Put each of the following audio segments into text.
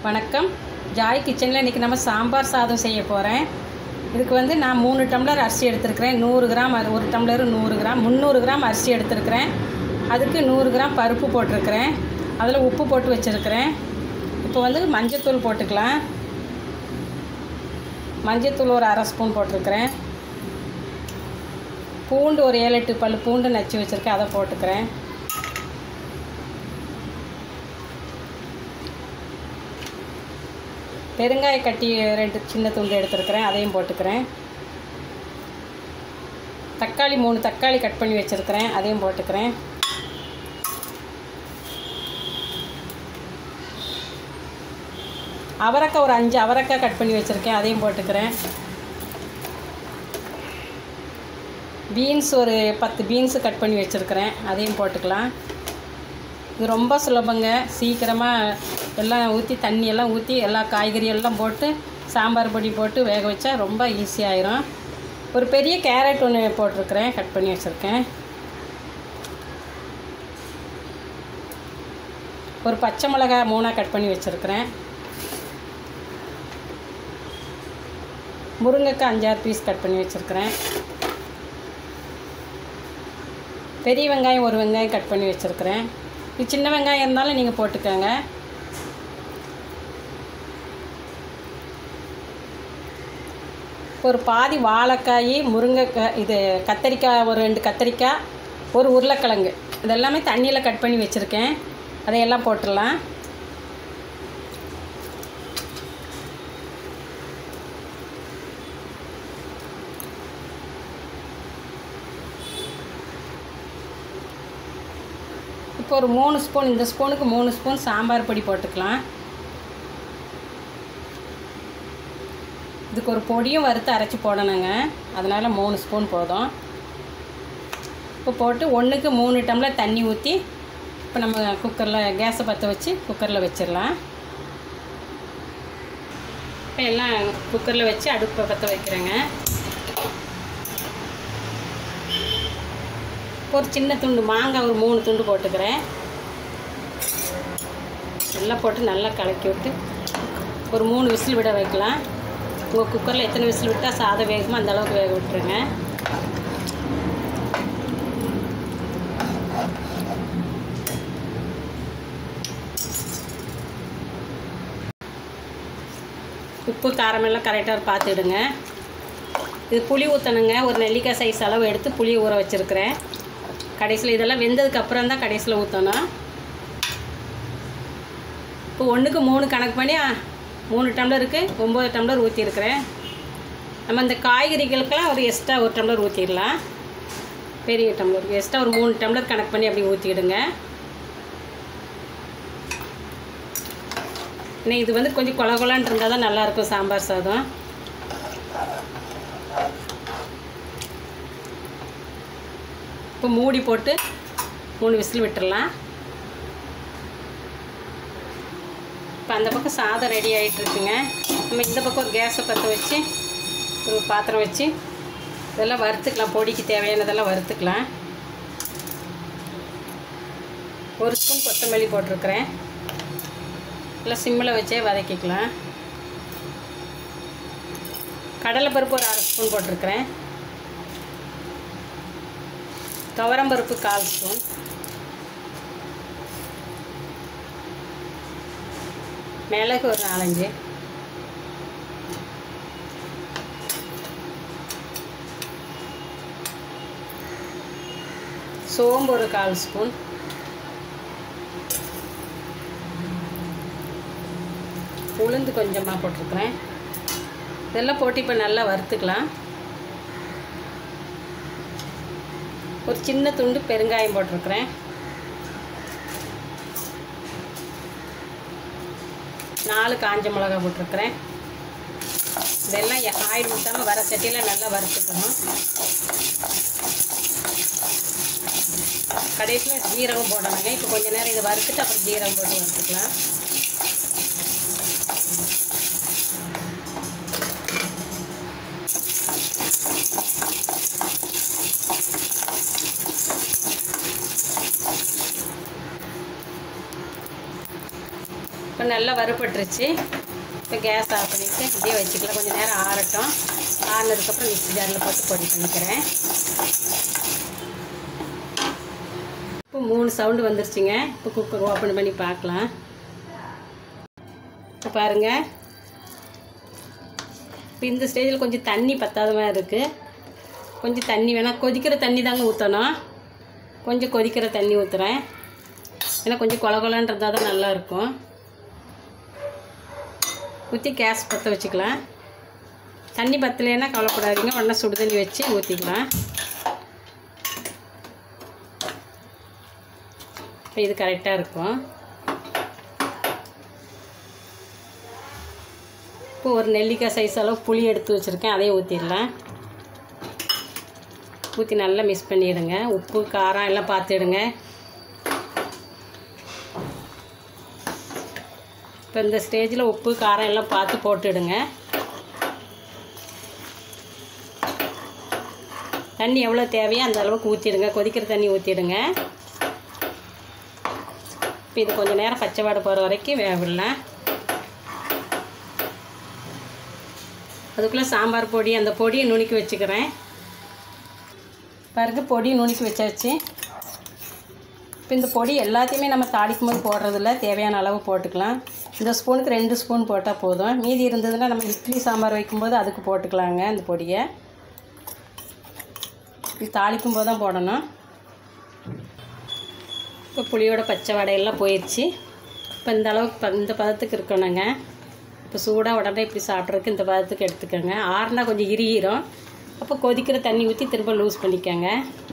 வணக்கம் ஜாய் கிச்சனில் இன்றைக்கி நம்ம சாம்பார் சாதம் செய்ய போகிறேன் இதுக்கு வந்து நான் மூணு டம்ளர் அரிசி எடுத்திருக்கிறேன் நூறு கிராம் அரி- ஒரு டம்ளர் நூறு கிராம் முந்நூறு கிராம் அரிசி எடுத்திருக்கிறேன் அதுக்கு நூறு கிராம் பருப்பு போட்டிருக்கிறேன் அதில் உப்பு போட்டு வச்சுருக்கிறேன் இப்போ வந்து மஞ்சத்தூள் போட்டுக்கலாம் மஞ்சத்தூள் ஒரு அரை ஸ்பூன் போட்டிருக்கிறேன் பூண்டு ஒரு ஏழு எட்டு பல் பூண்டு நச்சு வச்சுருக்கேன் அதை போட்டுக்கிறேன் பெருங்காய கட்டி ரெண்டு சின்ன துண்டு எடுத்துருக்கிறேன் அதையும் போட்டுக்கிறேன் தக்காளி மூணு தக்காளி கட் பண்ணி வச்சுருக்கிறேன் அதையும் போட்டுக்கிறேன் அவரைக்காய் ஒரு அஞ்சு அவரைக்காய் கட் பண்ணி வச்சுருக்கேன் அதையும் போட்டுக்கிறேன் பீன்ஸ் ஒரு பத்து பீன்ஸு கட் பண்ணி வச்சுருக்கிறேன் அதையும் போட்டுக்கலாம் இது ரொம்ப சுலபங்க சீக்கிரமாக எல்லாம் ஊற்றி தண்ணி எல்லாம் ஊற்றி எல்லா காய்கறி எல்லாம் போட்டு சாம்பார் பொடி போட்டு வேக வச்சா ரொம்ப ஈஸியாயிரும் ஒரு பெரிய கேரட் ஒன்று போட்டிருக்கிறேன் கட் பண்ணி வச்சுருக்கேன் ஒரு பச்சை மிளகாய் மூணாக கட் பண்ணி வச்சுருக்கிறேன் முருங்கைக்காய் அஞ்சாறு பீஸ் கட் பண்ணி வச்சுருக்கிறேன் பெரிய வெங்காயம் ஒரு வெங்காயம் கட் பண்ணி வச்சுருக்கிறேன் இது சின்ன வெங்காயம் இருந்தாலும் நீங்கள் போட்டுக்கோங்க ஒரு பாதி வாழைக்காய் முருங்கைக்காய் இது கத்தரிக்காய் ஒரு ரெண்டு கத்தரிக்காய் ஒரு உருளைக்கிழங்கு இதெல்லாமே தண்ணியில் கட் பண்ணி வச்சுருக்கேன் அதையெல்லாம் போட்டுடலாம் இப்போ ஒரு மூணு ஸ்பூன் இந்த ஸ்பூனுக்கு மூணு ஸ்பூன் சாம்பார் பொடி போட்டுக்கலாம் இதுக்கு ஒரு பொடியும் வறுத்து அரைச்சி போடணுங்க அதனால் மூணு ஸ்பூன் போதும் இப்போ போட்டு ஒன்றுக்கு மூணு டம்ளர் தண்ணி ஊற்றி இப்போ நம்ம குக்கரில் கேஸை பற்ற வச்சு குக்கரில் வச்சிடலாம் இப்போ எல்லாம் குக்கரில் வச்சு அடுப்பை பற்ற வைக்கிறேங்க ஒரு சின்ன துண்டு மாங்காய் ஒரு மூணு துண்டு போட்டுக்கிறேன் எல்லாம் போட்டு நல்லா கலக்கி விட்டு ஒரு மூணு விசில் விட வைக்கலாம் உங்கள் குக்கரில் எத்தனை விசில் விட்டால் சாதம் வேகுமோ அந்த அளவுக்கு வேக விட்டுருங்க உப்பு காரமெல்லாம் கரெக்டாக பார்த்துடுங்க இது புளி ஊற்றணுங்க ஒரு நெல்லிக்காய் சைஸ் அளவு எடுத்து புளி ஊற வச்சுருக்கிறேன் கடைசியில் இதெல்லாம் வெந்ததுக்கு அப்புறம் தான் கடைசியில் ஊற்றணும் இப்போ ஒன்றுக்கு மூணு கணக்கு பண்ணி ஆ, மூணு டம்ளருக்கு ஒம்பது டம்ளர் ஊற்றிருக்கிறேன் நம்ம இந்த காய்கறிகளுக்கெல்லாம் ஒரு எக்ஸ்ட்ரா ஒரு டம்ளர் ஊற்றிடலாம் பெரிய டம்ளர் எக்ஸ்ட்ரா ஒரு மூணு டம்ளர் கணக்கு பண்ணி அப்படி ஊற்றிடுங்க இன்னும் இது வந்து கொஞ்சம் கொல கொலான்னு இருந்தால் தான் நல்லாயிருக்கும் சாம்பார் சாதம் இப்போ மூடி போட்டு மூணு விசில் விட்டுறலாம் இப்போ அந்த பக்கம் சாதம் ரெடி ஆகிட்டு இருக்குங்க நம்ம இந்த பக்கம் ஒரு கேஸை பற்ற வச்சு ஒரு பாத்திரம் வச்சு இதெல்லாம் வறுத்துக்கலாம் பொடிக்கு தேவையானதெல்லாம் வறுத்துக்கலாம் ஒரு ஸ்பூன் கொத்தமல்லி போட்டிருக்கிறேன் எல்லாம் சிம்மில் வச்சே வதக்கிக்கலாம் கடலைப்பருப்பு ஒரு அரை ஸ்பூன் போட்டிருக்கிறேன் துவரம்பருப்பு கால் ஸ்பூன் மிளகு ஒரு நாலஞ்சு சோம்பு ஒரு கால் ஸ்பூன் உளுந்து கொஞ்சமாக போட்டிருக்கிறேன் இதெல்லாம் போட்டு இப்போ நல்லா வறுத்துக்கலாம் ஒரு சின்ன துண்டு பெருங்காயம் போட்டிருக்கிறேன் நாலு காஞ்ச மிளகா போட்டிருக்கிறேன் இதெல்லாம் எ- ஆயில் ஊற்றாமல் வர சட்டியில் நல்லா வறுத்துக்கணும் கடைசியில் ஜீரகம் போடணுங்க இப்போ கொஞ்ச நேரம் இதை வறுத்துட்டு அப்புறம் ஜீரகம் போட்டு வறுத்துக்கலாம் இப்போ நல்லா வறுபட்டுருச்சு இப்போ கேஸ் ஆஃப் பண்ணிவிட்டு இப்படியே வச்சுக்கலாம் கொஞ்சம் நேரம் ஆறட்டும் ஆறுனதுக்கப்புறம் மிக்ஸி ஜாரில் போட்டு பொடி பண்ணிக்கிறேன் இப்போ மூணு சவுண்டு வந்துருச்சுங்க இப்போ குக்கர் ஓப்பன் பண்ணி பார்க்கலாம் இப்போ பாருங்கள் இப்போ இந்த ஸ்டேஜில் கொஞ்சம் தண்ணி பத்தாத மாதிரி இருக்குது கொஞ்சம் தண்ணி வேணால் கொதிக்கிற தண்ணி தாங்க ஊற்றணும் கொஞ்சம் கொதிக்கிற தண்ணி ஊற்றுறேன் ஏன்னா கொஞ்சம் கொல கொலன்றதா தான் நல்லாயிருக்கும் ஊற்றி கேஸ் பற்ற வச்சுக்கலாம் தண்ணி பத்தலைன்னா கவலைப்படாதீங்க உடனே சுடு தண்ணி வச்சு ஊற்றிக்கலாம் இப்போ இது கரெக்டாக இருக்கும் இப்போ ஒரு நெல்லிக்காய் சைஸ் அளவு புளி எடுத்து வச்சுருக்கேன் அதையும் ஊற்றிடலாம் ஊற்றி நல்லா மிக்ஸ் பண்ணிவிடுங்க உப்பு காரம் எல்லாம் பார்த்துடுங்க இப்போ இந்த ஸ்டேஜில் உப்பு காரம் எல்லாம் பார்த்து போட்டுடுங்க தண்ணி எவ்வளோ தேவையோ அந்த அளவுக்கு ஊற்றிடுங்க கொதிக்கிற தண்ணி ஊற்றிடுங்க இப்போ இது கொஞ்சம் நேரம் பச்சை வாடை போகிற வரைக்கும் வேக விடலாம் அதுக்குள்ளே சாம்பார் பொடி அந்த பொடியை நுணுக்கி வச்சுக்கிறேன் பாருங்க பொடி நுணுக்கி வச்சாச்சு இப்போ இந்த பொடி எல்லாத்தையுமே நம்ம தாளிக்கும் போது போடுறதில்ல தேவையான அளவு போட்டுக்கலாம் இந்த ஸ்பூனுக்கு ரெண்டு ஸ்பூன் போட்டால் போதும் மீதி இருந்ததுன்னா நம்ம இட்லி சாம்பார் வைக்கும்போது அதுக்கு போட்டுக்கலாங்க இந்த பொடியை இது தாளிக்கும் போது தான் போடணும் இப்போ புளியோட பச்சை வடையெல்லாம் போயிடுச்சு இப்போ இந்த அளவுக்கு ப இந்த பதத்துக்கு இருக்கணுங்க இப்போ சூடாக உடனே இப்படி சாப்பிட்றதுக்கு இந்த பதத்துக்கு எடுத்துக்கோங்க ஆறுனா கொஞ்சம் இறுகிரும் அப்போ கொதிக்கிற தண்ணி ஊற்றி திரும்ப லூஸ் பண்ணிக்கோங்க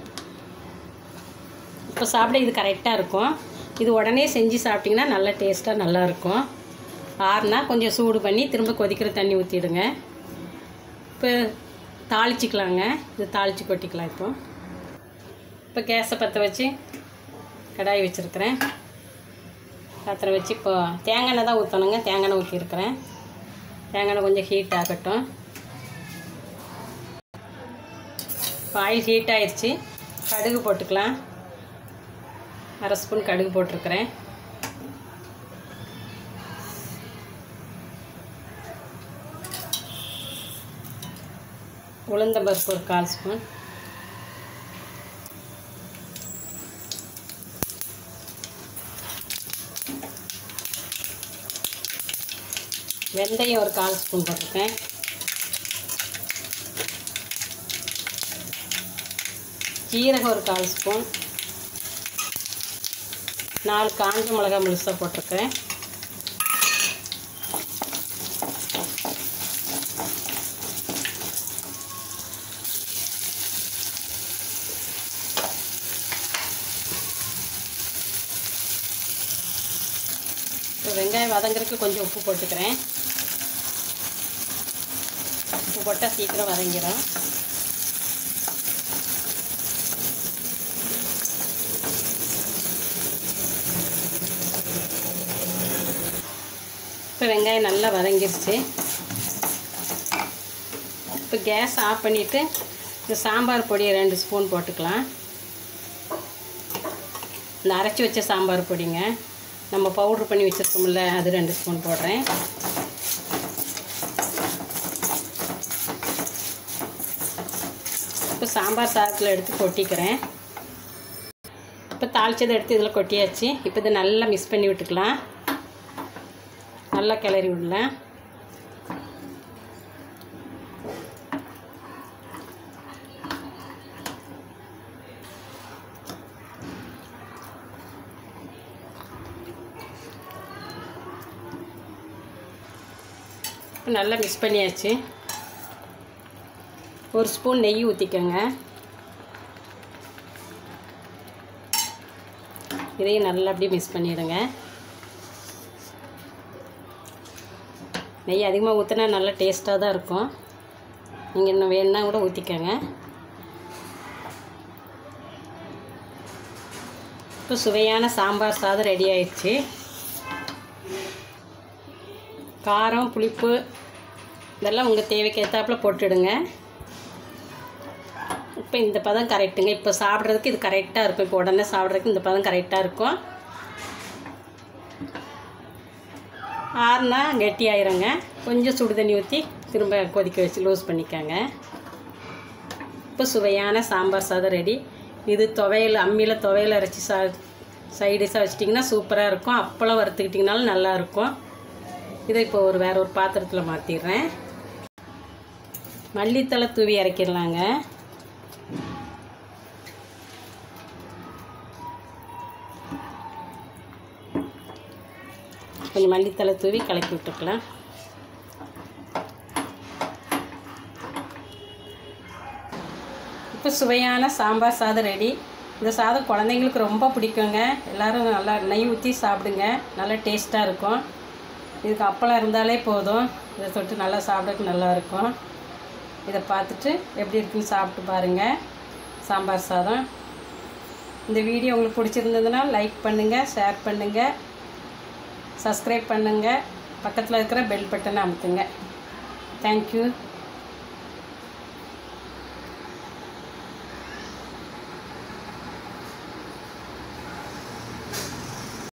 இப்போ சாப்பிட இது கரெக்டாக இருக்கும் இது உடனே செஞ்சு சாப்பிட்டிங்கன்னா நல்ல டேஸ்ட்டாக நல்லாயிருக்கும் ஆறுனா கொஞ்சம் சூடு பண்ணி திரும்ப கொதிக்கிற தண்ணி ஊற்றிடுங்க இப்போ தாளிச்சிக்கலாங்க இது தாளித்து கொட்டிக்கலாம் இப்போ இப்போ கேஸை பற்ற வச்சு கடாய் வச்சுருக்கிறேன் பாத்திரம் வச்சு இப்போ தேங்காய் எண்ணெய் தான் ஊற்றணுங்க தேங்காய் எண்ணெய் ஊற்றிருக்கிறேன் தேங்காய் எண்ணெய் கொஞ்சம் ஹீட் ஆகட்டும் இப்போ ஆயில் ஹீட் ஆயிடுச்சு கடுகு போட்டுக்கலாம் அரை ஸ்பூன் கடுகு போட்டிருக்கிறேன் உளுந்தம்பருப்பு ஒரு கால் ஸ்பூன் வெந்தயம் ஒரு கால் ஸ்பூன் போட்டிருக்கேன் ஜீரகம் ஒரு கால் ஸ்பூன் நாலு காஞ்ச மிளகாய் முழுசாக போட்டிருக்கேன் இப்போ வெங்காயம் வதங்குறதுக்கு கொஞ்சம் உப்பு போட்டுக்கிறேன் உப்பு போட்டால் சீக்கிரம் வதங்கிடும் இப்போ வெங்காயம் நல்லா வதங்கிருச்சு இப்போ கேஸ் ஆஃப் பண்ணிவிட்டு இந்த சாம்பார் பொடியை ரெண்டு ஸ்பூன் போட்டுக்கலாம் இந்த அரைச்சி வச்ச சாம்பார் பொடிங்க நம்ம பவுட்ரு பண்ணி வச்சுருக்கோம்ல அது ரெண்டு ஸ்பூன் போடுறேன் இப்போ சாம்பார் சாதத்தில் எடுத்து கொட்டிக்கிறேன் இப்போ தாளிச்சதை எடுத்து இதில் கொட்டியாச்சு இப்போ இதை நல்லா மிக்ஸ் பண்ணி விட்டுக்கலாம் நல்லா கிளறி விடலாம் இப்போ நல்லா மிக்ஸ் பண்ணியாச்சு ஒரு ஸ்பூன் நெய் ஊற்றிக்கோங்க இதையும் நல்லா அப்படியே மிக்ஸ் பண்ணிடுங்க நெய் அதிகமாக ஊற்றினா நல்லா டேஸ்ட்டாக தான் இருக்கும் நீங்கள் இன்னும் வேணுன்னா கூட ஊற்றிக்கோங்க இப்போ சுவையான சாம்பார் சாதம் ரெடி ஆயிடுச்சு காரம் புளிப்பு இதெல்லாம் உங்கள் தேவைக்கு ஏற்றாப்புல போட்டுடுங்க இப்போ இந்த பதம் கரெக்டுங்க இப்போ சாப்பிட்றதுக்கு இது கரெக்டாக இருக்கும் இப்போ உடனே சாப்பிட்றதுக்கு இந்த பதம் கரெக்டாக இருக்கும் ஆறுனா கெட்டி ஆயிருங்க கொஞ்சம் சுடு தண்ணி ஊற்றி திரும்ப கொதிக்க வச்சு லூஸ் பண்ணிக்கோங்க இப்போ சுவையான சாம்பார் சாதம் ரெடி இது துவையல் அம்மியில் துவையல் அரைச்சி சா சைடிஷாக வச்சிட்டிங்கன்னா சூப்பராக இருக்கும் அப்பளம் வறுத்துக்கிட்டிங்கனாலும் நல்லா இருக்கும் இதை இப்போ ஒரு வேற ஒரு பாத்திரத்தில் மாற்றிடுறேன் மல்லித்தலை தூவி இறக்கிடலாங்க கொஞ்சம் மல்லித்தலை தூவி கலக்கி விட்டுக்கலாம் இப்போ சுவையான சாம்பார் சாதம் ரெடி இந்த சாதம் குழந்தைங்களுக்கு ரொம்ப பிடிக்குங்க எல்லோரும் நல்லா நெய் ஊற்றி சாப்பிடுங்க நல்லா டேஸ்ட்டாக இருக்கும் இதுக்கு அப்பளம் இருந்தாலே போதும் இதை தொட்டு நல்லா சாப்பிடறதுக்கு நல்லா இருக்கும் இதை பார்த்துட்டு எப்படி இருக்குன்னு சாப்பிட்டு பாருங்கள் சாம்பார் சாதம் இந்த வீடியோ உங்களுக்கு பிடிச்சிருந்ததுன்னா லைக் பண்ணுங்கள் ஷேர் பண்ணுங்கள் சப்ஸ்கிரைப் பண்ணுங்கள் பக்கத்தில் இருக்கிற பெல் பட்டனை அமுத்துங்க தேங்க்யூ